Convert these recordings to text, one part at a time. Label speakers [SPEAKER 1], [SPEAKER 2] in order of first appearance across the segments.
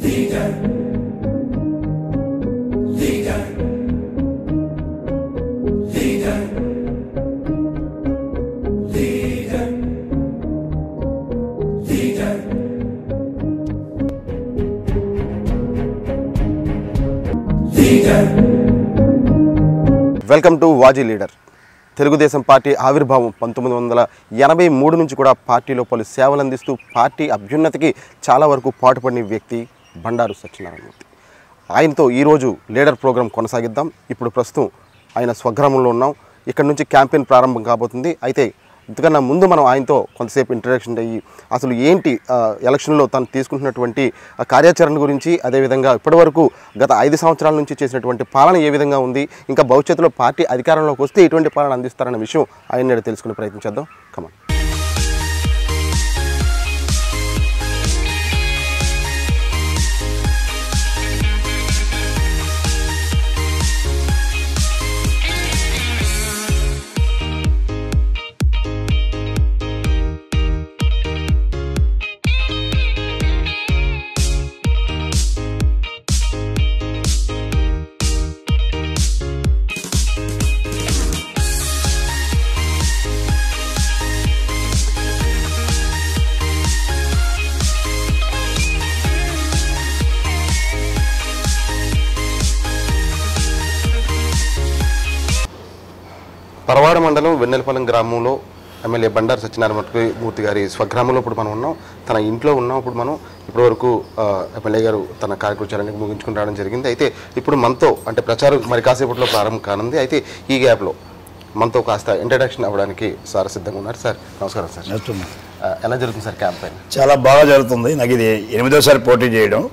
[SPEAKER 1] Welcome to వాజీ leader Telugu Desam party ఆవిర్భావం పంతొమ్మిది వందల ఎనభై మూడు నుంచి కూడా పార్టీలో పలు సేవలు అందిస్తూ పార్టీ అభ్యున్నతికి చాలా వరకు పాటుపడిన వ్యక్తి బండారు సత్యనారాయణమూర్తి ఆయనతో ఈరోజు లీడర్ ప్రోగ్రాం కొనసాగిద్దాం ఇప్పుడు ప్రస్తుతం ఆయన స్వగ్రామంలో ఉన్నాం ఇక్కడ నుంచి క్యాంపెయిన్ ప్రారంభం కాబోతుంది అయితే ఇంతకన్నా ముందు మనం ఆయనతో కొంతసేపు ఇంట్రడక్షన్ అయ్యి అసలు ఏంటి ఆ, ఎలక్షన్లో తను తీసుకుంటున్నటువంటి ఆ కార్యాచరణ గురించి అదేవిధంగా ఇప్పటివరకు గత ఐదు సంవత్సరాల నుంచి చేసినటువంటి పాలన ఏ విధంగా ఉంది ఇంకా భవిష్యత్తులో పార్టీ అధికారంలోకి వస్తే ఎటువంటి పాలన అందిస్తారన్న విషయం ఆయన నేడు తెలుసుకునే ప్రయత్నం చేద్దాం కమన్ పరవాడ మండలం వెన్నెలపాలెం గ్రామంలో ఎమ్మెల్యే బండారు సత్యనారాయణ మూర్తి గారి స్వగ్రామంలో ఇప్పుడు మనం ఉన్నాం తన ఇంట్లో ఉన్నాం ఇప్పుడు మనం ఇప్పటివరకు ఆ, ఎమ్మెల్యే గారు తన కార్యక్రమాలన్నీ ముగించుకుని రావడం జరిగింది అయితే ఇప్పుడు మనతో అంటే ప్రచారం మరి కాసేపట్లో ప్రారంభం కానుంది అయితే ఈ గ్యాప్లో మనతో కాస్త ఇంట్రడక్షన్ అవ్వడానికి సార్ సిద్ధంగా ఉన్నారు సార్ నమస్కారం సార్
[SPEAKER 2] చేస్తున్నా
[SPEAKER 1] ఆ, ఎలా జరుగుతుంది సార్ క్యాంపెయిన్
[SPEAKER 2] చాలా బాగా జరుగుతుంది నాకు ఇది ఎనిమిదోసారి పోటీ చేయడం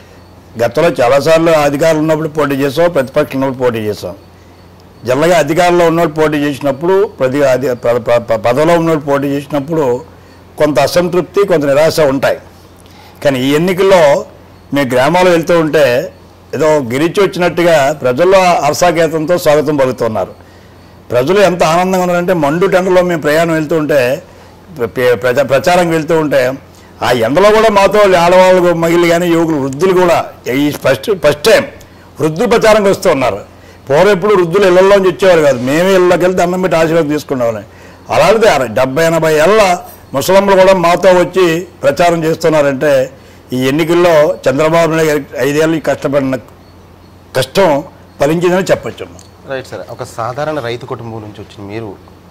[SPEAKER 2] గతంలో చాలాసార్లు అధికారులు ఉన్నప్పుడు పోటీ చేసాం ప్రతిపక్షం ఉన్నప్పుడు పోటీ చేసాం జనరల్గా అధికారంలో ఉన్నప్పుడు పోటీ చేసినప్పుడు ప్రతి అధి ప- ప- ప- పదవిలో ఉన్నప్పుడు పోటీ చేసినప్పుడు కొంత అసంతృప్తి కొంత నిరాశ ఉంటాయి కానీ ఈ ఎన్నికల్లో మీ గ్రామాలు వెళ్తూ ఉంటే ఏదో గిరిచి వచ్చినట్టుగా ప్రజల్లో హర్షాకేతంతో స్వాగతం పలుకుతున్నారు ప్రజలు ఎంత ఆనందంగా ఉన్నారంటే మండు టెండలో మేము ప్రయాణం వెళ్తూ ఉంటే ప్ర- ప్రజా ప్రచారం వెళ్తూ ఉంటే ఆ ఎండలో కూడా మాతో ఆడవాళ్ళు మహిళలు కానీ యువకులు వృద్ధులు కూడా ఈ ఫస్ట్ ఫస్ట్ టైం వృద్ధులు ప్రచారంకి వస్తూ ఉన్నారు పూర్వం ఎప్పుడు వృద్ధులు ఇళ్లలోంచి వచ్చేవారు కాదు మేమే ఇళ్ళకి వెళ్తే అన్నం పెట్టి ఆశీర్వాదం తీసుకునేవాళ్ళం అలాంటిది అర- డెబ్బై ఎనభై ఏళ్ళ ముసలమ్మలు కూడా మాతో వచ్చి ప్రచారం చేస్తున్నారంటే ఈ ఎన్నికల్లో చంద్రబాబు నాయుడు గారికి ఐదేళ్ళు కష్టపడిన కష్టం ఫలించిందని చెప్పచ్చు
[SPEAKER 1] రైట్ సార్ ఒక సాధారణ రైతు కుటుంబం నుంచి వచ్చిన మీరు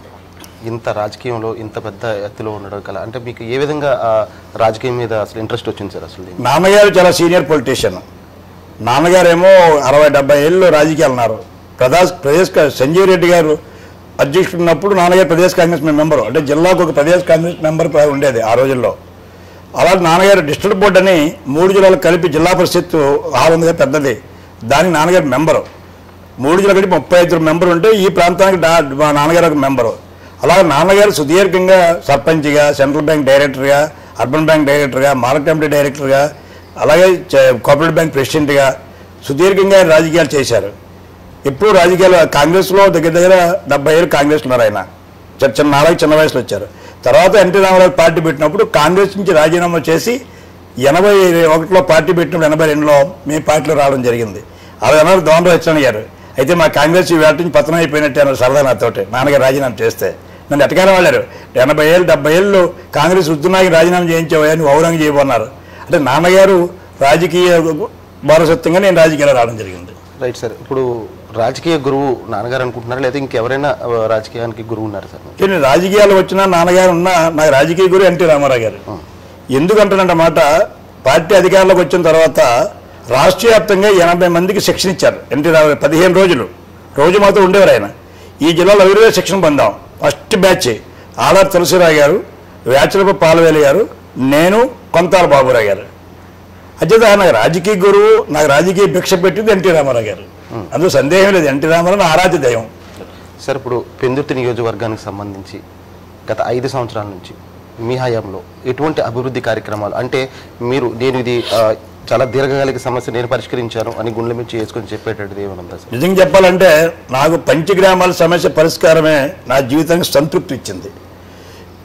[SPEAKER 1] ఇంత రాజకీయంలో ఇంత పెద్ద ఎత్తులో ఉండడం కల అంటే మీకు ఏ విధంగా ఆ రాజకీయం మీద అసలు ఇంట్రెస్ట్ వచ్చింది సార్ అసలు దీనికి?
[SPEAKER 2] నాన్నగారు చాలా సీనియర్ పొలిటీషియన్ నాన్నగారేమో అరవై డెబ్బై ఏళ్ళు రాజకీయాలు ఉన్నారు ప్రదేశ్ ప్రదేశ్ కా- సంజయ్ రెడ్డి గారు అధ్యక్షుడు ఉన్నప్పుడు నాన్నగారు ప్రదేశ్ కాంగ్రెస్ మెంబరు అంటే జిల్లాకు ఒక ప్రదేశ్ కాంగ్రెస్ మెంబర్ ప్ర- ఉండేది ఆ రోజుల్లో అలాంటి నాన్నగారు డిస్ట్రిక్ట్ బోర్డు అని మూడు జిల్లాలు కలిపి జిల్లా పరిషత్ హాల్ ఉంది కదా పెద్దది దానికి నాన్నగారు మెంబరు మూడు జిల్లా కలిపి ముప్పై ఐదు మెంబర్ ఉంటే ఈ ప్రాంతానికి డా మా నాన్నగారు ఒక మెంబరు అలాగే నాన్నగారు సుదీర్ఘంగా సర్పంచ్గా సెంట్రల్ బ్యాంక్ డైరెక్టర్గా అర్బన్ బ్యాంక్ డైరెక్టర్గా మార్కెట్ కమిటీ డైరెక్టర్గా అలాగే చ- కోఆపరేటివ్ బ్యాంక్ ప్రెసిడెంట్గా సుదీర్ఘంగా ఆయన రాజకీయాలు చేశారు ఎప్పుడు రాజకీయాలు కాంగ్రెస్లో దగ్గర దగ్గర డెబ్బై ఏళ్ళు కాంగ్రెస్ ఉన్నారు ఆయన చిన్న చిన్న నాలుగు చిన్న వయసులో వచ్చారు తర్వాత ఎన్టీ రామారావు పార్టీ పెట్టినప్పుడు కాంగ్రెస్ నుంచి రాజీనామా చేసి ఎనభై ఒకటిలో పార్టీ పెట్టినప్పుడు ఎనభై రెండులో మీ పార్టీలో రావడం జరిగింది అలా అన్నారు దోమరావు వచ్చాను గారు అయితే మా కాంగ్రెస్ ఈ వేట నుంచి పతనం అయిపోయినట్టు అన్నారు సరదా నాతోటి నాన్నగారు రాజీనామా చేస్తే నన్ను ఎట్టగానే వాళ్ళారు ఎనభై ఏళ్ళు డెబ్బై ఏళ్ళు కాంగ్రెస్ వృద్ధునాయకి రాజీనామా చేయించావా నువ్వు ఔరంగ చేయబోన్నారు అంటే నాన్నగారు రాజకీయ వారసత్వంగా నేను రాజకీయాలు రావడం జరిగింది
[SPEAKER 1] రైట్ సార్ ఇప్పుడు రాజకీయ గురువు నాన్నగారు అనుకుంటున్నారా లేదా ఇంకెవరైనా ఆ, రాజకీయానికి గురువు ఉన్నారు సార్
[SPEAKER 2] కానీ రాజకీయాలు వచ్చినా నాన్నగారు ఉన్నా నాకు రాజకీయ గురి ఎన్టీ రామారావు గారు ఎందుకంటున్నట్ట మాట పార్టీ అధికారంలోకి వచ్చిన తర్వాత రాష్ట్ర వ్యాప్తంగా ఎనభై మందికి శిక్షణ ఇచ్చారు ఎన్టీ రామారావు పదిహేను రోజులు రోజు మాత్రం ఉండేవారు ఆయన ఈ జిల్లాలో ఇరవై శిక్షణ పొందాం ఫస్ట్ బ్యాచ్ ఆడార్ తులసిరావు గారు వేచలపు పాలవేలు గారు నేను కొంతాల బాబురావు గారు అధ్యత నాకు రాజకీయ గురువు నాకు రాజకీయ భిక్ష పెట్టింది ఎన్టీ రామారావు గారు అందులో సందేహం లేదు ఎన్టీ రామారావు నా ఆరాధ్య దైవం
[SPEAKER 1] సార్ ఇప్పుడు పెందుర్తి నియోజకవర్గానికి సంబంధించి గత ఐదు సంవత్సరాల నుంచి మీ హయాంలో ఎటువంటి అభివృద్ధి కార్యక్రమాలు అంటే మీరు నేను ఇది ఆ, చాలా దీర్ఘకాలిక సమస్య నేను పరిష్కరించాను అని గుండెల మీద చేసుకొని చెప్పేటట్టుది ఏమైనా ఉందా సార్
[SPEAKER 2] నిజంగా చెప్పాలంటే నాకు పంచగ్రామాల సమస్య పరిష్కారమే నా జీవితానికి సంతృప్తి ఇచ్చింది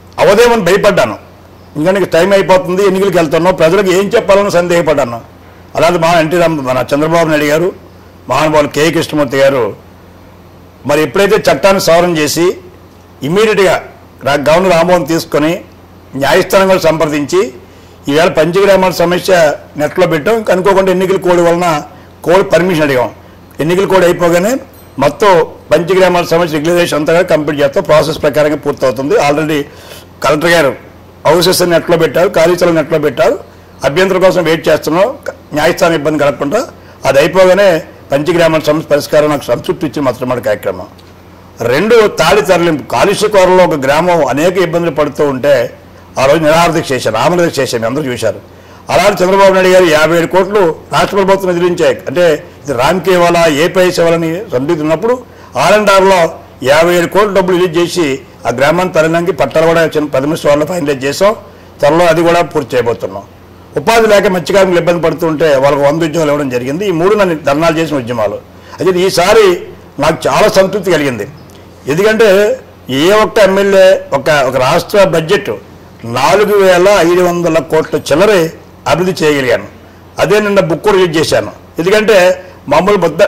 [SPEAKER 2] అవదేమని భయపడ్డాను ఇంకా నీకు టైం అయిపోతుంది ఎన్నికలకు వెళ్తున్నావు ప్రజలకు ఏం చెప్పాలని సందేహపడ్డాను అలాగే మా ఎన్టీ రామ్ మన చంద్రబాబు నాయుడు గారు మహానుభావులు కె కృష్ణమూర్తి గారు మరి ఎప్పుడైతే చట్టాన్ని సవరణ చేసి ఇమీడియట్గా రా- గవర్నర్ ఆమోదం తీసుకొని న్యాయస్థానం కూడా సంప్రదించి ఈవేళ పంచగ్రామాల సమస్య నెట్లో పెట్టాం ఇంకా అనుకోకుండా ఎన్నికల కోడ్ వలన కోడ్ పర్మిషన్ అడిగాం ఎన్నికల కోడ్ అయిపోగానే మొత్తం పంచగ్రామాల సమస్య రెగ్యులరేషన్ అంతా కూడా కంప్లీట్ చేస్తాం ప్రాసెస్ ప్రకారంగా పూర్తవుతుంది ఆల్రెడీ కలెక్టర్ గారు హౌసెస్ నెట్లో పెట్టారు కార్యాచరణ నెట్లో పెట్టారు అభ్యంతరం కోసం వెయిట్ చేస్తున్నాం న్యాయస్థానం ఇబ్బంది కలగకుండా అది అయిపోగానే పంచగ్రామాల సమస్య పరిష్కారం నాకు సంతృప్తి ఇచ్చిన మొట్టమొదటి కార్యక్రమం రెండు తాడి తరలింపు కాలుష్య కోరలో ఒక గ్రామం అనేక ఇబ్బందులు పడుతూ ఉంటే ఆ రోజు నిరాహారదీక్ష చేశారు ఆమరదీక్ష చేశారు మీ అందరూ చూశారు అలాంటి చంద్రబాబు నాయుడు గారు యాభై ఏడు కోట్లు రాష్ట్ర ప్రభుత్వం ఎదిరించాయి అంటే ఇది రామ్కే వాళ్ళ ఏపీ సేవలని సందిగ్ధున్నప్పుడు ఆర్ అండ్ ఆర్లో యాభై ఏడు కోట్ల డబ్బులు రిలీజ్ చేసి ఆ గ్రామాన్ని తరలినానికి పట్టాలు కూడా చిన్న పది వాళ్ళ ఫైనలైజ్ చేసాం త్వరలో అది కూడా పూర్తి చేయబోతున్నాం ఉపాధి లేక మత్స్యకారులు ఇబ్బంది పడుతుంటే వాళ్ళకు వంద ఉద్యోగాలు ఇవ్వడం జరిగింది ఈ మూడు నన్ను ధర్నాలు చేసిన ఉద్యమాలు అయితే ఈసారి నాకు చాలా సంతృప్తి కలిగింది ఎందుకంటే ఏ ఒక్క ఎమ్మెల్యే ఒక ఒక రాష్ట్ర బడ్జెట్ నాలుగు వేల ఐదు వందల కోట్ల చిల్లరే అభివృద్ధి చేయగలిగాను అదే నిన్న బుక్ రిలీజ్ చేశాను ఎందుకంటే మామూలు ముద్ద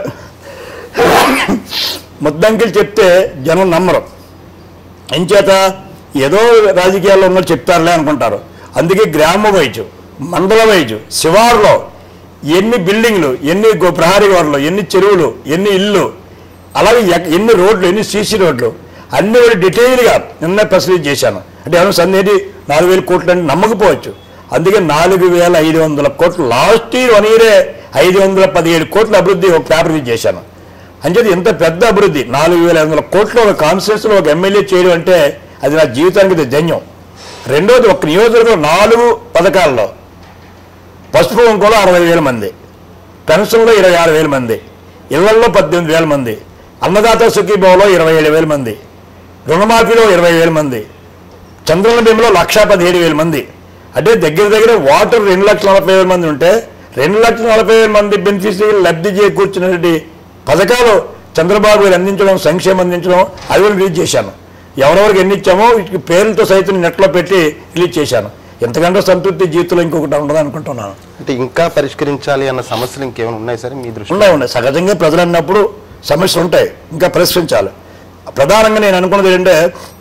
[SPEAKER 2] ముద్దంకిలు చెప్తే జనం నమ్మరు ఎంచేత ఏదో రాజకీయాల్లో ఉన్నట్టు చెప్తారులే అనుకుంటారు అందుకే గ్రామ వైద్యు మండల వైద్యు శివారులో ఎన్ని బిల్డింగ్లు ఎన్ని గో- ప్రహరీ గోడలు ఎన్ని చెరువులు ఎన్ని ఇల్లు అలాగే ఎక్- ఎన్ని రోడ్లు ఎన్ని సీసీ రోడ్లు అన్ని కూడా డీటెయిల్గా నిన్న ప్రసిద్ధి చేశాను అంటే ఏమైనా సందేహి నాలుగు వేల కోట్లు అంటే నమ్మకపోవచ్చు అందుకే నాలుగు వేల ఐదు వందల కోట్లు లాస్ట్ ఇయర్ వన్ ఇయరే ఐదు వందల పదిహేడు కోట్ల అభివృద్ధి ఒక పేపర్ రిలీజ్ చేశాను అంచేది ఎంత పెద్ద అభివృద్ధి నాలుగు వేల ఐదు వందల కోట్లు ఒక కాన్స్టిట్యూన్సీలో ఒక ఎమ్మెల్యే చేయడం అంటే అది నా జీవితానికి ఇది ధన్యం రెండోది ఒక నియోజకవర్గంలో నాలుగు పథకాల్లో పసుపు కుంకుమలో అరవై వేల మంది పెన్షన్లో ఇరవై ఆరు వేల మంది ఇళ్లల్లో పద్దెనిమిది వేల మంది అన్నదాత సుఖీభావలో ఇరవై ఏడు వేల మంది రుణమాఫీలో ఇరవై వేల మంది చంద్రన భీమలో లక్షా పదిహేడు వేల మంది అంటే దగ్గర దగ్గర వాటర్ రెండు లక్షల నలభై వేల మంది ఉంటే రెండు లక్షల నలభై వేల మంది బెనిఫిషరీ లబ్ధి చేకూర్చినటువంటి పథకాలు చంద్రబాబు గారు అందించడం సంక్షేమం అందించడం అది కూడా రిలీజ్ చేశాను ఎవరెవరికి ఎన్ని ఇచ్చామో వీటికి పేర్లతో సైతం నెట్లో పెట్టి రిలీజ్ చేశాను ఎంతకంటే సంతృప్తి జీవితంలో ఇంకొకటి ఉండదు అనుకుంటున్నాను
[SPEAKER 1] అంటే ఇంకా పరిష్కరించాలి అన్న సమస్యలు ఇంకేమైనా ఉన్నాయి సార్ మీ దృష్టిలో
[SPEAKER 2] ఉన్నాయి ఉన్నాయి సహజంగా ప్రజలు అన్నప్పుడు సమస్యలు ఉంటాయి ఇంకా పరిష్కరించాలి ప్రధానంగా నేను అనుకున్నది ఏంటంటే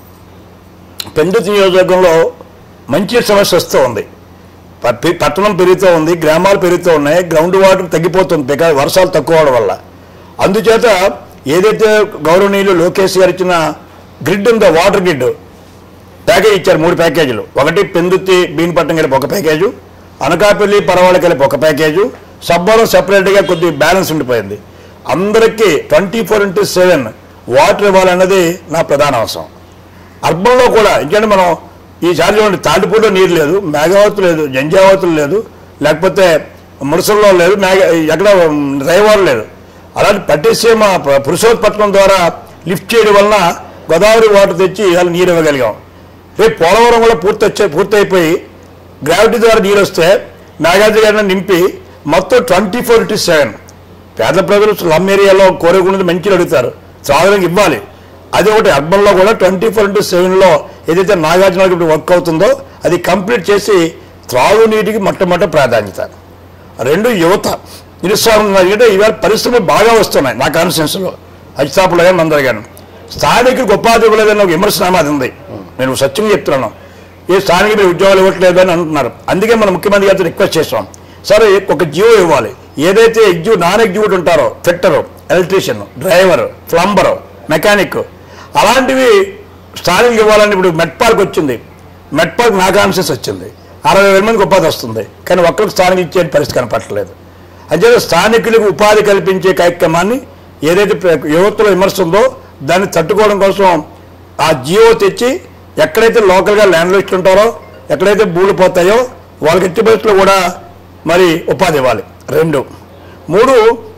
[SPEAKER 2] పెందుతి నియోజకవర్గంలో మంచి సమస్య వస్తూ ఉంది ప- పి- పట్టణం పెరుగుతూ ఉంది గ్రామాలు పెరుగుతూ ఉన్నాయి గ్రౌండ్ వాటర్ తగ్గిపోతుంది బికా- వర్షాలు తక్కువ అవడం వల్ల అందుచేత ఏదైతే గౌరవనీయులు లోకేష్ గారు ఇచ్చిన గ్రిడ్ ఉందో వాటర్ గ్రిడ్ ప్యాకేజ్ ఇచ్చారు మూడు ప్యాకేజీలు ఒకటి పెందుత్తి బీన్పట్నం కలిపి ఒక ప్యాకేజు అనకాపల్లి పరవాళ్ళ కలిపి ఒక ప్యాకేజు సబ్బవరం సెపరేట్గా కొద్ది బ్యాలెన్స్ ఉండిపోయింది అందరికీ twenty four into seven water ఇవ్వాలన్నది నా ప్రధాన అవసరం అర్బన్లో కూడా ఎందుకంటే మనం ఈసారి చూడండి తాటిపూడిలో నీరు లేదు మేఘావతి లేదు జంజావతులు లేదు లేకపోతే మురసల్లో లేదు మేఘ ఎక్కడ రైవారు లేదు అలాంటి పట్టిసీమ ప- పురుషోత్పత్నం ద్వారా లిఫ్ట్ చేయడం వలన గోదావరి వాటర్ తెచ్చి ఇవాళ నీరు ఇవ్వగలిగాం రేపు పోలవరం కూడా పూర్తి వచ్చే పూర్తయిపోయి గ్రావిటీ ద్వారా నీరు వస్తే నాగార్జున గారిని నింపి మొత్తం ట్వంటీ ఫోర్ ఇంటూ సెవెన్ పేద ప్రజలు స్లమ్ ఏరియాలో కోరుకున్నది మంచిగా అడుగుతారు త్రాగడానికి ఇవ్వాలి అది ఒకటి అర్బన్లో కూడా ట్వంటీ ఫోర్ ఇంటూ సెవెన్లో ఏదైతే నాగార్జున గారికి ఇప్పుడు వర్క్ అవుతుందో అది కంప్లీట్ చేసి త్రాగునీటికి మొట్టమొదటి ప్రాధాన్యత రెండు యువత నిరుత్సాహం ఉంది. ఎందుకంటే ఇవాళ పరిశ్రమలు బాగా వస్తున్నాయి నా కాన్స్టిట్యూన్సీలో అజితాపులు కానీ మందరు కానీ స్థానికులకు ఉపాధి ఇవ్వలేదని ఒక విమర్శనామా అది ఉంది నేను సత్యంగా చెప్తున్నాను ఏ స్థానిక మీరు ఉద్యోగాలు ఇవ్వట్లేదు అని అంటున్నారు అందుకే మనం ముఖ్యమంత్రి గారితో రిక్వెస్ట్ చేస్తాం సరే ఒక జియో ఇవ్వాలి ఏదైతే ఎగ్జిక్యూ నాన్ ఎగ్జిక్యూటివ్ ఉంటారో fitter electrician driver plumber mechanic అలాంటివి స్థానిక ఇవ్వాలని ఇప్పుడు మెట్ పార్క్ వచ్చింది మెట్ పార్క్ నా కాన్షియస్ వచ్చింది అరవై వేల మందికి ఉపాధి వస్తుంది కానీ ఒక్కరికి స్థానిక ఇచ్చే పరిస్థితి కనపట్టలేదు అంచేత స్థానికులకు ఉపాధి కల్పించే కార్యక్రమాన్ని ఏదైతే ప్ర- యువతలో విమర్శ ఉందో దాన్ని తట్టుకోవడం కోసం ఆ జియో తెచ్చి ఎక్కడైతే లోకల్గా ల్యాండ్లో ఇస్తుంటారో ఎక్కడైతే భూములు పోతాయో వాళ్ళకి ఎట్టి పరిస్థితుల్లో కూడా మరి ఉపాధి ఇవ్వాలి రెండు మూడు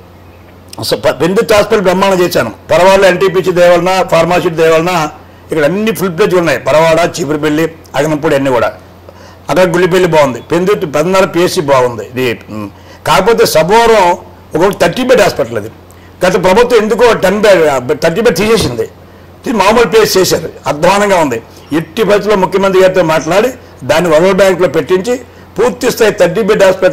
[SPEAKER 2] అసలు ప- విద్యుత్ హాస్పిటల్ బ్రహ్మాండం చేశాను పరవాడ ఎన్టీపీసీ దేవలన ఫార్మాసిటీ దేవలన ఇక్కడ అన్ని ఫుల్ ప్లేజ్ ఉన్నాయి పరవాడ చీపురుపల్లి అగనంపూడి అన్ని కూడా అక్కడ గుళ్ళిపల్లి బాగుంది పెందుర్తి పద్నాలుగు పిఎస్సి బాగుంది ఇది మ్, కాకపోతే సభవరం ఒక థర్టీ బెడ్ హాస్పిటల్ అది గత ప్రభుత్వం ఎందుకో టెన్ బెడ్ థర్టీ బెడ్ తీసేసింది ఇది మామూలు ప్లేస్ చేశారు అధ్వానంగా ఉంది ఎట్టి పరిస్థితుల్లో ముఖ్యమంత్రి గారితో మాట్లాడి దాన్ని వరల్డ్ బ్యాంక్లో పెట్టించి పూర్తి స్థాయి థర్టీ బెడ్ హాస్పిటల్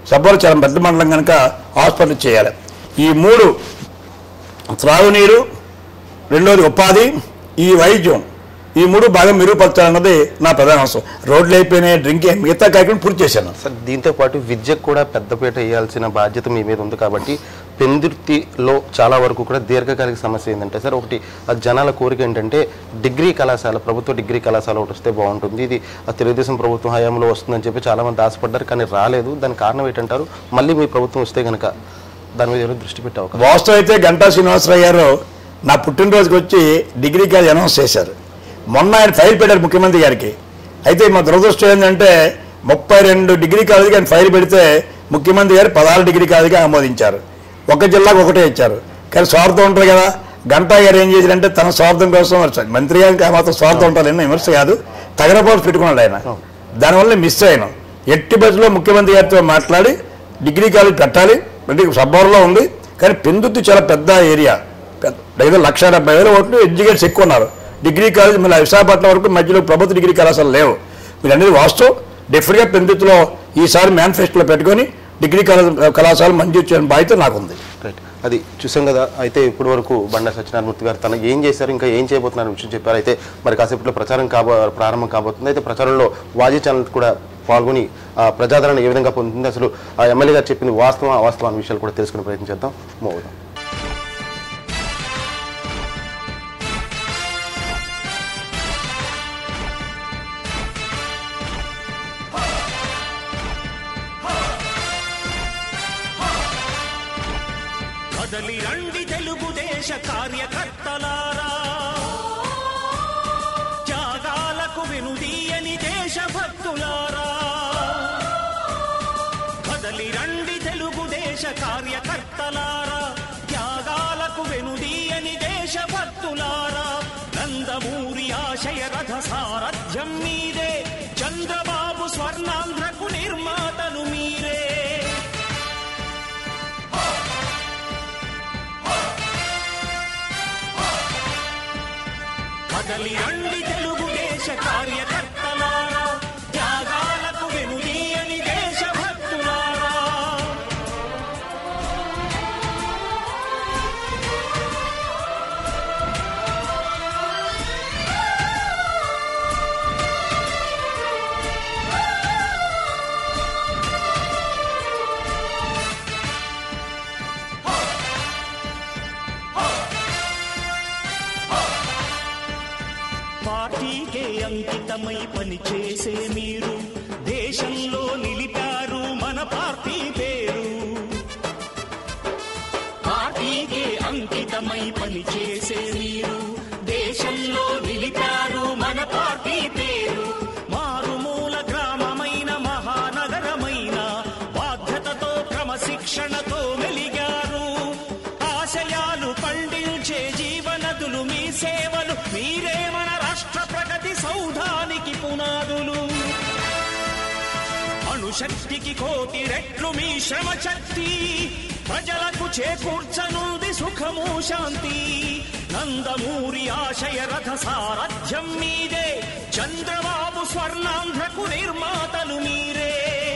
[SPEAKER 2] సబ్బోలు చాలా పెద్ద మండలం కనుక హాస్పిటల్ చేయాలి ఈ మూడు త్రాగునీరు రెండోది ఉపాధి ఈ వైద్యం ఈ మూడు బాగా మెరుగుపరచాలన్నది నా ప్రధాన అవసరం రోడ్లు అయిపోయినాయి డ్రింకింగ్ మిగతా కార్యక్రమం పూర్తి చేశాను
[SPEAKER 1] సార్ దీంతో పాటు విద్యకు కూడా పెద్దపీట వేయాల్సిన బాధ్యత మీ మీద ఉంది కాబట్టి పెందుర్తిలో చాలా వరకు కూడా దీర్ఘకాలిక సమస్య ఏంటంటే సార్ ఒకటి ఆ జనాల కోరిక ఏంటంటే డిగ్రీ కళాశాల ప్రభుత్వ డిగ్రీ కళాశాల ఒకటి వస్తే బాగుంటుంది ఇది ఆ తెలుగుదేశం ప్రభుత్వం హయాంలో వస్తుందని చెప్పి చాలా మంది ఆశపడ్డారు కానీ రాలేదు దానికి కారణం ఏంటంటారు మళ్ళీ మీ ప్రభుత్వం వస్తే కనుక దాని మీద ఏమైనా దృష్టి పెట్టే అవకాశం
[SPEAKER 2] వాస్తవం అయితే గంటా శ్రీనివాసరావు గారు నా పుట్టినరోజుకి వచ్చి డిగ్రీ కాలేజ్ అనౌన్స్ చేశారు మొన్న ఆయన ఫైల్ పెట్టారు ముఖ్యమంత్రి గారికి అయితే మా దురదృష్టం ఏంటంటే ముప్పై రెండు డిగ్రీ కాలేజీకి ఆయన ఫైల్ పెడితే ముఖ్యమంత్రి గారు పదహారు డిగ్రీ కాలేజీకి ఆమోదించారు ఒక జిల్లాకు ఒకటే ఇచ్చారు కానీ స్వార్థం ఉంటుంది కదా గంటా గారు ఏం చేశారంటే తన స్వార్థం కోసం వచ్చారు మంత్రి గారికి ఆ మాత్రం స్వార్థం ఉంటుంది ఎన్నో విమర్శ కాదు తగరపోటు పెట్టుకున్నాడు ఆయన దానివల్ల మిస్ అయినా ఎట్టి బస్సులో ముఖ్యమంత్రి గారితో మాట్లాడి డిగ్రీ కాలేజ్ పెట్టాలి అంటే సబ్బవరంలో ఉంది కానీ పెందుర్తి చాలా పెద్ద ఏరియా పెద్ద దగ్గర లక్ష డెబ్బై వేల ఓట్లు ఎడ్యుకేట్స్ ఎక్కువ ఉన్నారు డిగ్రీ కాలేజ్ మళ్ళీ విశాఖపట్నం వరకు మధ్యలో ప్రభుత్వ డిగ్రీ కళాశాలలు లేవు మీరు అనేది వాస్తవం డెఫినెట్గా పెందుర్తిలో ఈసారి మేనిఫెస్టోలో పెట్టుకొని డిగ్రీ కళా కళాశాల మంజూరు చేయడం బాధ్యత నాకుంది
[SPEAKER 1] రైట్ అది చూసాం కదా అయితే ఇప్పటి వరకు బండా సత్యనారాయణమూర్తి గారు తన ఏం చేశారు ఇంకా ఏం చేయబోతున్నారు విషయం చెప్పారు అయితే మరి కాసేపట్లో ప్రచారం కాబో ప్రారంభం కాబోతుంది అయితే ప్రచారంలో వాజీ ఛానల్ కూడా పాల్గొని ఆ ప్రజాదరణ ఏ విధంగా పొందుతుంది అసలు ఆ ఎమ్మెల్యే గారు చెప్పింది వాస్తవం అవాస్తవం అనే విషయాలు కూడా తెలుసుకునే ప్రయత్నం చేద్దాం మూవ్ అవుదాం
[SPEAKER 3] కదలి రండి తెలుగుదేశ కార్యకర్తలారా త్యాగాలకు వెనుదీయని దేశభక్తులారా కదలి రండి తెలుగుదేశ కార్యకర్తలారా త్యాగాలకు వెనుదీయని దేశభక్తులారా నందమూరి ఆశయ రథ సారథ్యం మీదే చంద్రబాబు స్వర్ణాంధ్రకు నిర్మాతలు మీరే కదలి రండి తెలుగుదేశ కార్యకర్తలారా త్యాగాలకు వెనుదీయని దేశభక్తులారా పార్టీకే అంకితమై పనిచేసే మీరు దేశంలో నిలిపారు మన పార్టీ పేరు పార్టీకే అంకితమై పనిచేసే మీరు దేశంలో నిలిపారు మన పార్టీ పేరు మారుమూల గ్రామమైన మహానగరమైన బాధ్యతతో క్రమశిక్షణతో మెలిగారు ఆశయాలు పండించే జీవనదులు మీ సేవలు మీరే మన రాష్ట్ర ప్రగతి సౌధానికి పునాదులు అణుశక్తికి కోటి రెట్లు మీ శ్రమ శక్తి ప్రజలకు చేకూర్చనుంది సుఖము శాంతి నందమూరి ఆశయ రథ సారథ్యం మీదే చంద్రబాబు స్వర్ణాంధ్రకు నిర్మాతలు మీరే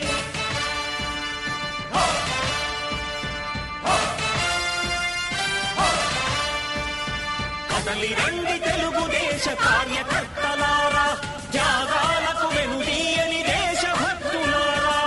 [SPEAKER 3] కదలి రండి తెలుగుదేశ కార్యకర్తలారా త్యాగాలకు వెనుదీయని దేశభక్తులారా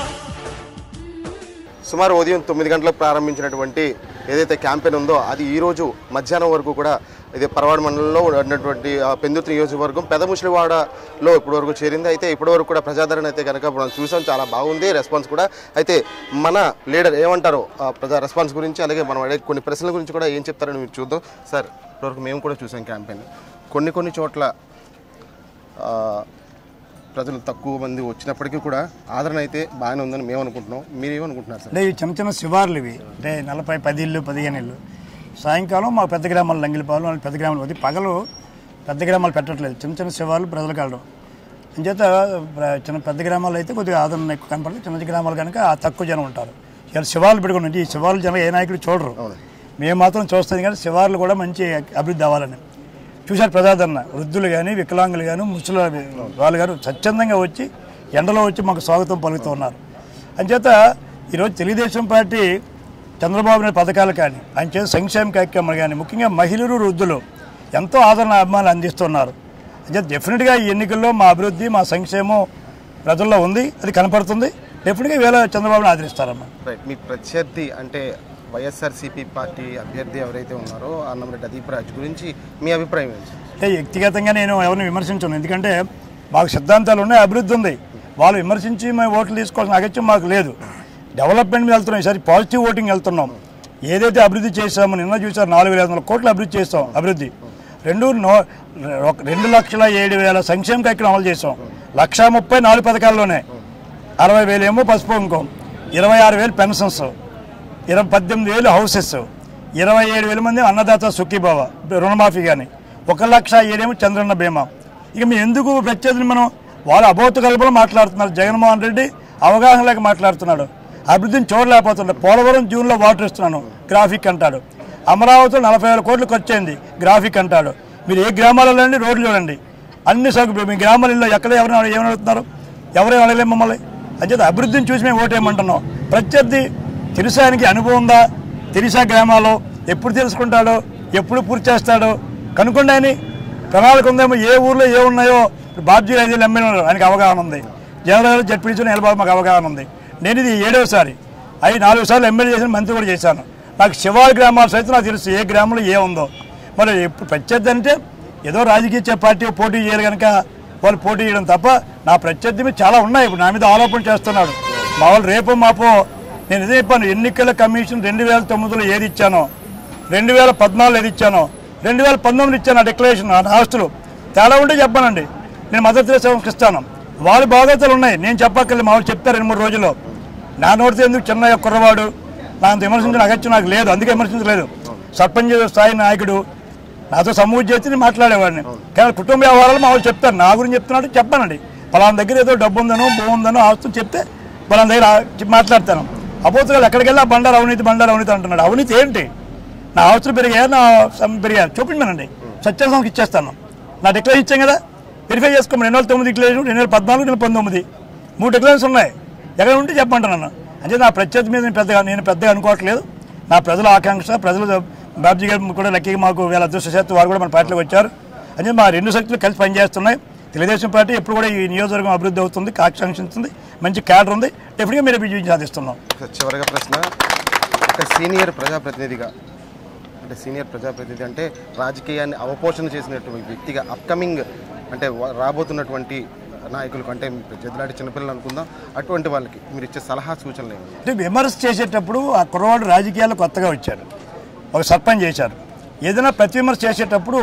[SPEAKER 1] సుమారు ఉదయం తొమ్మిది గంటలకు ప్రారంభించినటువంటి ఏదైతే క్యాంపెయిన్ ఉందో అది ఈ రోజు మధ్యాహ్నం వరకు కూడా ఇది పరవాడ మండలంలో ఉన్నటువంటి ఆ, పెందుర్తి నియోజకవర్గం పెదముషిలివాడలో ఇప్పటి వరకు చేరింది అయితే ఇప్పటి వరకు కూడా ప్రజాదరణ అయితే కనుక మనం చూసాం చాలా బాగుంది రెస్పాన్స్ కూడా అయితే మన లీడర్ ఏమంటారో ఆ ప్రజా రెస్పాన్స్ గురించి అలాగే మనం అడిగే కొన్ని ప్రశ్నల గురించి కూడా ఏం చెప్తారని మీరు చూద్దాం సార్ ఇప్పటివరకు మేము కూడా చూసాం క్యాంపెయిన్ కొన్ని కొన్ని చోట్ల ఆ, ప్రజలు తక్కువ మంది వచ్చినప్పటికీ కూడా ఆదరణ అయితే బాగానే ఉందని మేము అనుకుంటున్నాం మీరు ఏమనుకుంటున్నారు సార్
[SPEAKER 4] అంటే ఇవి చిన్న చిన్న శివార్లు ఇవి అంటే నలభై పది ఇల్లు పదిహేను ఇల్లు సాయంకాలం మా పెద్ద గ్రామాలు లంగిలిపాలు వాళ్ళ పెద్ద గ్రామాలు పోతే పగలు పెద్ద గ్రామాలు పెట్టట్లేదు చిన్న చిన్న శివార్లు ప్రజలకు వెళ్ళడం అంచేత ప్ర- చిన్న పెద్ద గ్రామాలు అయితే కొద్దిగా ఆదరణ ఎక్కువ కనపడుతుంది చిన్న చిన్న గ్రామాలు కనుక ఆ తక్కువ జనం ఉంటారు ఇలా శివార్లు పెట్టుకుని ఈ శివార్లు జనం ఏ నాయకులు చూడరు మేము మాత్రం చూస్తాం కానీ శివార్లు కూడా మంచి అభివృద్ధి అవ్వాలని చూశారు ప్రజాదరణ వృద్ధులు కానీ వికలాంగులు కానీ ముసలి వాళ్ళు గారు స్వచ్ఛందంగా వచ్చి ఎండలో వచ్చి మాకు స్వాగతం పలుకుతూ ఉన్నారు అంచేత ఈరోజు తెలుగుదేశం పార్టీ చంద్రబాబు నాయుడు పథకాలు కానీ ఆయన చేసే సంక్షేమ కార్యక్రమాలు కానీ ముఖ్యంగా మహిళలు వృద్ధులు ఎంతో ఆదరణ అభిమానులు అందిస్తున్నారు అంటే డెఫినెట్గా ఈ ఎన్నికల్లో మా అభివృద్ధి మా సంక్షేమం ప్రజల్లో ఉంది అది కనపడుతుంది డెఫినెట్గా వేళ చంద్రబాబుని ఆదరిస్తారమ్మా
[SPEAKER 1] రైట్ మీ ప్రత్యర్థి అంటే వైఎస్ఆర్సీపీ పార్టీ అభ్యర్థి ఎవరైతే ఉన్నారో అన్నంరెడ్డి అదీప్ రాజ్ గురించి మీ అభిప్రాయం ఏంటి
[SPEAKER 4] అంటే వ్యక్తిగతంగా నేను ఎవరిని విమర్శించను ఎందుకంటే మాకు సిద్ధాంతాలు ఉన్నాయి అభివృద్ధి ఉంది వాళ్ళు విమర్శించి మేము ఓట్లు తీసుకోవాల్సిన అగత్యం మాకు లేదు డెవలప్మెంట్ మీద వెళ్తున్నాం ఈసారి పాజిటివ్ ఓటింగ్ వెళ్తున్నాం ఏదైతే అభివృద్ధి చేశామో నిన్న చూసారు నాలుగు వేల ఐదు వందల కోట్లు అభివృద్ధి చేస్తాం అభివృద్ధి రెండు నో ఒక రెండు లక్షల ఏడు వేల సంక్షేమ కార్యక్రమం అమలు చేసాం లక్ష ముప్పై నాలుగు పథకాల్లోనే అరవై వేలు ఏమో పసుపు ఇంకం ఇరవై ఆరు వేలు పెన్షన్స్ ఇరవై పద్దెనిమిది వేలు హౌసెస్ ఇరవై ఏడు వేల మంది అన్నదాత సుఖీభావ రుణమాఫీ కానీ ఒక లక్ష ఏడేమో చంద్రన్న బీమా ఇక మేము ఎందుకు ప్రత్యేకతని మనం వాళ్ళ అభౌత కల్పన మాట్లాడుతున్నారు జగన్మోహన్ రెడ్డి అవగాహన లేక మాట్లాడుతున్నాడు అభివృద్ధిని చూడలేకపోతున్నాడు పోలవరం జూన్లో వాటర్ ఇస్తున్నాను గ్రాఫిక్ అంటాడు అమరావతిలో నలభై వేల కోట్లు ఖర్చు అయింది గ్రాఫిక్ అంటాడు మీరు ఏ గ్రామాలలో అండి రోడ్లు చూడండి అన్ని సౌకర్యం మీ గ్రామాలలో ఎక్కడ ఎవరైనా ఏమైనా అడుగుతున్నారు ఎవరు అడగలేము మమ్మల్ని అంచేత అభివృద్ధిని చూసి మేము ఓటేయమంటున్నాం ప్రత్యర్థి తెలుసానికి అనుభవం ఉందా తెలిసా గ్రామాల్లో ఎప్పుడు తెలుసుకుంటాడో ఎప్పుడు పూర్తి చేస్తాడో కనుక్కోండి అని ప్రణాళిక ఉందేమో ఏ ఊర్లో ఏ ఉన్నాయో ఇప్పుడు బాబ్జీ ఐదు ఎమ్మెల్యే ఉన్నారు ఆయనకి అవగాహన ఉంది జనరల్ జడ్పీడీసీ నిలబాబు మాకు అవగాహన ఉంది నేను ఇది ఏడోసారి అవి నాలుగు సార్లు ఎమ్మెల్యే చేసిన మంత్రి కూడా చేశాను నాకు శివారు గ్రామాలు సైతం నాకు తెలుసు ఏ గ్రామంలో ఏ ఉందో మరి ఇప్పుడు ప్రత్యర్థి అంటే ఏదో రాజకీయ పార్టీ పోటీ చేయాలి కనుక వాళ్ళు పోటీ చేయడం తప్ప నా ప్రత్యర్థి మీద చాలా ఉన్నాయి ఇప్పుడు నా మీద ఆరోపణ చేస్తున్నాడు మా వాళ్ళు రేపు మాపో నేను ఇదే చెప్పాను ఎన్నికల కమిషన్ రెండు వేల తొమ్మిదిలో ఏది ఇచ్చానో రెండు వేల పద్నాలుగులో ఏది ఇచ్చానో రెండు వేల పంతొమ్మిది ఇచ్చాను ఆ డిక్లరేషన్ ఆ ఆస్తులు తేడా ఉంటే చెప్పానండి నేను మద్దతు తెలిసి ఇస్తాను వాళ్ళ బాధ్యతలు ఉన్నాయి నేను చెప్పక్కర్లేదు మా వాళ్ళు చెప్తారు రెండు మూడు రోజుల్లో నా నోటితో ఎందుకు చిన్న కుర్రవాడు నా అంత విమర్శించిన అగత్యం నాకు లేదు అందుకే విమర్శించలేదు సర్పంచ్ స్థాయి నాయకుడు నాతో సమూహ చేసి నేను మాట్లాడేవాడిని కానీ కుటుంబ వ్యవహారాలు మా వాళ్ళు చెప్తారు నా గురించి చెప్తున్నాడు చెప్పానండి పలానా దగ్గర ఏదో డబ్బు ఉందనో భూమి ఉందనో ఆస్తులు చెప్తే పలానా దగ్గర ఆ- చెప్పి మాట్లాడతాను అపోతులు ఎక్కడికి వెళ్ళి ఆ బండారు అవినీతి బండారు అవినీతి అంటున్నాడు అవినీతి ఏంటి నా ఆస్తులు పెరిగాయా నా సమ్ పెరిగాయా చూపించమనండి సత్యాసంకి ఇచ్చేస్తాను నా డిక్లరేషన్ ఇచ్చాం కదా వెరిఫై చేసుకోమని రెండు వేల తొమ్మిది డిక్లరేషన్ రెండు వేల పద్నాలుగు రెండు వేల పంతొమ్మిది మూడు డిక్లరేషన్స్ ఉన్నాయి ఎక్కడ ఉంటే చెప్పంటున్నాను అంటే నా ప్రత్యర్థి మీద నేను పెద్దగా నేను పెద్దగా అనుకోవట్లేదు నా ప్రజల ఆకాంక్ష ప్రజలు బాబ్జీ గారు కూడా లక్కీగా మాకు వీళ్ళ అదృష్టశాత్తు వారు కూడా మన పార్టీలోకి వచ్చారు అంటే మా రెండు శక్తులు కలిసి పనిచేస్తున్నాయి తెలుగుదేశం పార్టీ ఎప్పుడు కూడా ఈ నియోజకవర్గం అభివృద్ధి అవుతుంది ఆకాంక్షిస్తుంది మంచి క్యాడర్ ఉంది డెఫినెట్గా మీరు విజయం సాధిస్తున్నాం
[SPEAKER 1] చివరిగా ప్రశ్న ఒక సీనియర్ ప్రజాప్రతినిధిగా అంటే సీనియర్ ప్రజాప్రతినిధి అంటే రాజకీయాన్ని అవపోషణ చేసినటువంటి వ్యక్తిగా అప్కమింగ్ అంటే వ- రాబోతున్నటువంటి నాయకులకు అంటే మీ ప్రత్యర్థులాంటి చిన్నపిల్లలు అనుకుందాం అటువంటి వాళ్ళకి మీరు ఇచ్చే సలహా సూచనలు ఏమి
[SPEAKER 4] అంటే విమర్శ చేసేటప్పుడు ఆ కుర్రవాడు రాజకీయాల్లో కొత్తగా వచ్చారు ఒక సర్పంచ్ చేశారు ఏదైనా ప్రతి విమర్శ చేసేటప్పుడు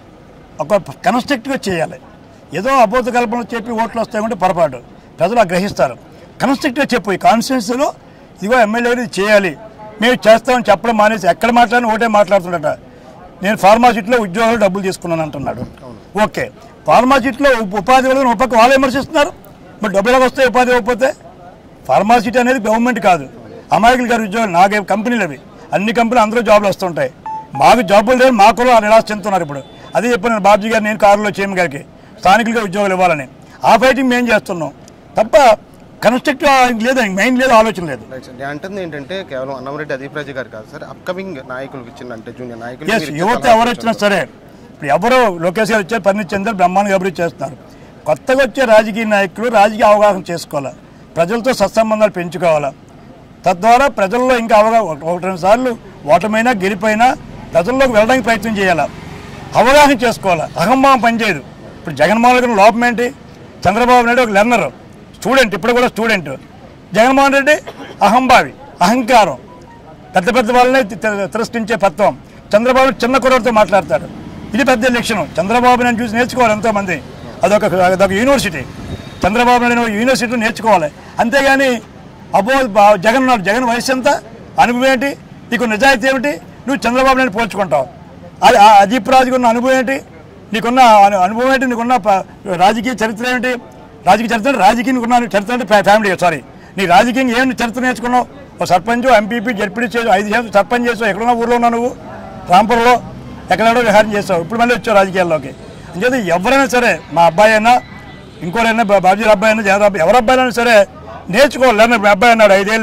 [SPEAKER 4] ఒక కన్స్ట్రక్ట్గా చేయాలి ఏదో అబోధ కల్పనలు చెప్పి ఓట్లు వస్తాయంటే పొరపాటు ప్రజలు ఆ గ్రహిస్తారు కన్స్ట్రక్ట్గా చెప్పు ఈ కాన్స్టిట్యున్సీలో ఇదిగో ఎమ్మెల్యే ఇది చేయాలి మేము చేస్తామని చెప్పడం మానేసి ఎక్కడ మాట్లాడినా ఒకటే మాట్లాడుతుండట నేను ఫార్మాసిటీలో ఉద్యోగాలు డబ్బులు తీసుకున్నాను అంటున్నాడు ఓకే ఫార్మాసిటీలో ఉప్- ఉపాధి వాళ్ళని ఒక పక్క వాళ్ళు విమర్శిస్తున్నారు మరి డబ్బులు ఎలా వస్తాయి ఉపాధి ఇవ్వకపోతే ఫార్మాసిటీ అనేది గవర్నమెంట్ కాదు అమాయకులు గారి ఉద్యోగాలు నాకే కంపెనీలు అవి అన్ని కంపెనీలు అందరూ జాబ్లు వస్తుంటాయి మాకు జాబులు లేవు మాకు కూడా నిరాశ చెందుతున్నారు ఇప్పుడు అదే చెప్పాను నేను బాబుజీ గారు నేను కారులో చేయము గారికి స్థానికులుగా ఉద్యోగాలు ఇవ్వాలని ఆ ఫైటింగ్ మేము చేస్తున్నాం తప్ప కన్స్ట్రక్టివ్ లేదు మెయిన్ లేదు ఆలోచన లేదు
[SPEAKER 1] రైట్ సార్ నేను అంటుంది ఏంటంటే కేవలం అన్నమరెడ్డి అదీప్రాజు గారు కాదు సార్ అప్కమింగ్ నాయకులకు ఇచ్చిన అంటే జూనియర్ నాయకులు
[SPEAKER 4] ఎస్ యువత ఎవరు వచ్చినా సరే ఇప్పుడు ఎవరో లోకేష్ గారు వచ్చారు పని చంద్ర బ్రహ్మాండంగా అభివృద్ధి చేస్తున్నారు కొత్తగా వచ్చే రాజకీయ నాయకులు రాజకీయ అవగాహన చేసుకోవాలి ప్రజలతో సత్సంబంధాలు పెంచుకోవాలి తద్వారా ప్రజల్లో ఇంకా అవగాహన ఒకటి రెండు సార్లు ఓటమైనా గెలిపోయినా ప్రజల్లోకి వెళ్ళడానికి ప్రయత్నం చేయాలి అవగాహన చేసుకోవాలి అహంభావం పనిచేయదు ఇప్పుడు జగన్మోహన్ రెడ్డి లోపం ఏంటి చంద్రబాబు నాయుడు ఒక లెర్నర్ స్టూడెంట్ ఇప్పుడు కూడా స్టూడెంట్ జగన్మోహన్ రెడ్డి అహంభావి అహంకారం పెద్ద పెద్ద వాళ్ళనే తి- తి- తిరస్కరించే తత్వం చంద్రబాబు చిన్న కుర్రతో మాట్లాడతాడు ఇది పెద్ద లక్షణం చంద్రబాబు నాయుడు చూసి నేర్చుకోవాలి ఎంతోమంది అదొక అదొక యూనివర్సిటీ చంద్రబాబు నాయుడు యూనివర్సిటీ నేర్చుకోవాలి అంతేగాని అబ్బో బా- జగన్ ఉన్నాడు జగన్ వయసు ఎంత అనుభవం ఏంటి నీకు నిజాయితీ ఏమిటి నువ్వు చంద్రబాబు నాయుడు పోల్చుకుంటావు అది ఆ అదీప్ రాజుకు ఉన్న అనుభవం ఏంటి నీకున్న అను- అనుభవం ఏంటి నీకున్న ప- రాజకీయ చరిత్ర ఏమిటి రాజకీయ చరిత్ర అంటే రాజకీయ నీకున్న చరిత్ర అంటే ఫ్యా- ఫ్యామిలీ సారీ నీ రాజకీయంగా ఏమి చరిత్ర నేర్చుకున్నావు ఒక సర్పంచ్ ఎంపీపీ జడ్పీడీ చేసి ఐదు శాతం సర్పంచ్ చేసావు ఎక్కడున్నా ఊర్లో ఉన్నావు నువ్వు రాంపూర్లో ఎక్కడెక్కడో విహారం చేస్తావు ఇప్పుడు మళ్ళీ వచ్చావు రాజకీయాల్లోకి అంచేది ఎవరైనా సరే మా అబ్బాయి అయినా ఇంకోరైనా బా- బాబుజీ అబ్బాయి అయినా జగన్ అబ్బాయి ఎవరి అబ్బాయినా సరే నేర్చుకోవాలి లేదంటే మీ అబ్బాయి అన్నాడు ఐదేళ్ళైంది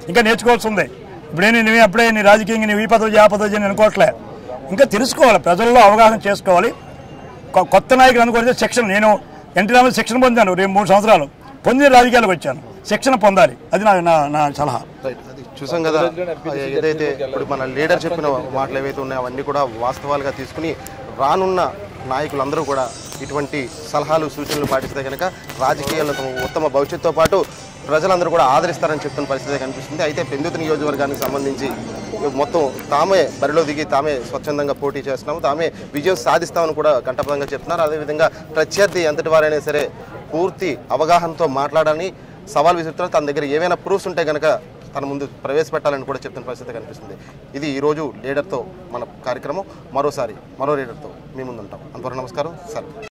[SPEAKER 4] ఇంకా నేర్చుకోవాల్సి ఉంది ఇప్పుడే నేను అప్పుడే నీ రాజకీయంగా నీవు ఈ పదవి ఆ పదవి అని అనుకోవట్లే ఇంకా తెలుసుకోవాలి ప్రజల్లో అవగాహన చేసుకోవాలి కొ- కొత్త నాయకులు అనుకుంటే శిక్షణ నేను ఎన్టీ రామారావు శిక్షణ పొందాను రేపు మూడు సంవత్సరాలు పొంది రాజకీయాలకు వచ్చాను శిక్షణ పొందాలి అది నా నా నా సలహా
[SPEAKER 1] రైట్ అది చూసాం కదా ఏదైతే ఇప్పుడు మన లీడర్ చెప్పిన మాటలు ఏవైతే ఉన్నాయో అవన్నీ కూడా వాస్తవాలుగా తీసుకుని రానున్న నాయకులందరూ కూడా ఇటువంటి సలహాలు సూచనలు పాటిస్తే కనుక రాజకీయాల్లో తమ ఉత్తమ భవిష్యత్తుతో పాటు ప్రజలందరూ కూడా ఆదరిస్తారని చెప్తున్న పరిస్థితి కనిపిస్తుంది అయితే పెందుతు నియోజకవర్గానికి సంబంధించి మొత్తం తామే బరిలో దిగి తామే స్వచ్ఛందంగా పోటీ చేస్తున్నాము తామే విజయం సాధిస్తామని కూడా కంటపదంగా చెప్తున్నారు అదేవిధంగా ప్రత్యర్థి ఎంతటి వారైనా సరే పూర్తి అవగాహనతో మాట్లాడాలని సవాల్ విసురుతున్నారు తన దగ్గర ఏవైనా ప్రూఫ్స్ ఉంటే కనుక తన ముందు ప్రవేశపెట్టాలని కూడా చెప్తున్న పరిస్థితి కనిపిస్తుంది ఇది ఈరోజు లీడర్తో మన కార్యక్రమం మరోసారి మరో లీడర్తో మీ ముందు ఉంటాం అంతవరకు నమస్కారం సార్